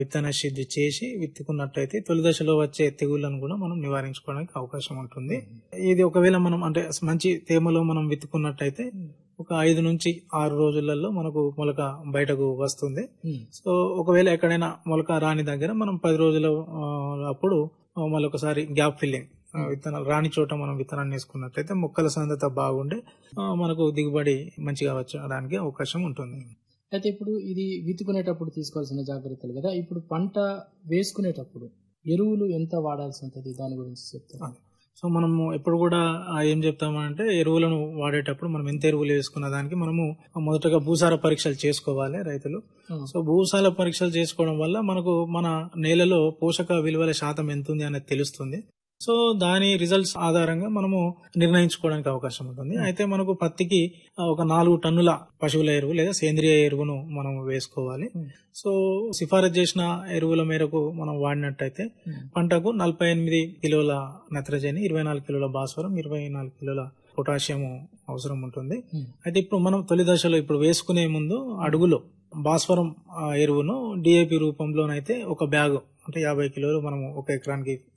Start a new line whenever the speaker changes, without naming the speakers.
విత్తన శుద్ధి చేసి విత్తుకున్నట్టయితే తొలి దశలో వచ్చే తెగుళ్లను కూడా మనం నివారించుకోవడానికి అవకాశం ఉంటుంది ఇది ఒకవేళ మనం అంటే మంచి తేమలో మనం విత్తుకున్నట్టయితే ఒక ఐదు నుంచి ఆరు రోజులలో మనకు మొలక బయటకు వస్తుంది సో ఒకవేళ ఎక్కడైనా మొలక రాని దగ్గర మనం పది రోజుల ఆ, అప్పుడు ఆ, మళ్ళీ ఒకసారి గ్యాప్ ఫిల్లింగ్ ఆ, విత్తనాలు రాని చోట మనం విత్తనాన్ని వేసుకున్నట్లయితే మొక్కల సాంద్రత బాగుండి ఆ, మనకు దిగుబడి మంచిగా వచ్చడానికి అవకాశం ఉంటుంది
అయితే ఇప్పుడు ఇది విత్తుకునేటప్పుడు తీసుకోవాల్సిన జాగ్రత్తలు కదా ఇప్పుడు పంట వేసుకునేటప్పుడు ఎరువులు ఎంత వాడాల్సి ఉంటుంది దాని గురించి చెప్తాను
సో మనము ఎప్పుడు కూడా ఆ, ఏం చెప్తామంటే ఎరువులను వాడేటప్పుడు మనం ఎంత ఎరువులు వేసుకున్న దానికి మనము మొదటగా భూసార పరీక్షలు చేసుకోవాలి రైతులు సో భూసార పరీక్షలు చేసుకోవడం వల్ల మనకు మన నేలలో పోషక విలువల శాతం ఎంత ఉంది అనేది తెలుస్తుంది సో దాని రిజల్ట్స్ ఆధారంగా మనము నిర్ణయించుకోవడానికి అవకాశం ఉంటుంది అయితే మనకు పత్తికి ఆ, ఒక నాలుగు టన్నుల పశువుల ఎరువు లేదా సేంద్రియ ఎరువును మనం వేసుకోవాలి సో సిఫారసు చేసిన ఎరువుల మేరకు మనం వాడినట్టయితే పంటకు నలభై ఎనిమిది కిలోల నత్రజని ఇరవై నాలుగు కిలోల భాస్వరం ఇరవై నాలుగు కిలోల పొటాషియం అవసరం ఉంటుంది అయితే ఇప్పుడు మనం తొలి దశలో ఇప్పుడు వేసుకునే ముందు అడుగులో భాస్వరం ఆ, ఎరువును డిఏపి రూపంలోనైతే ఒక బ్యాగ్ అంటే యాభై కిలోలు మనం ఒక ఎకరానికి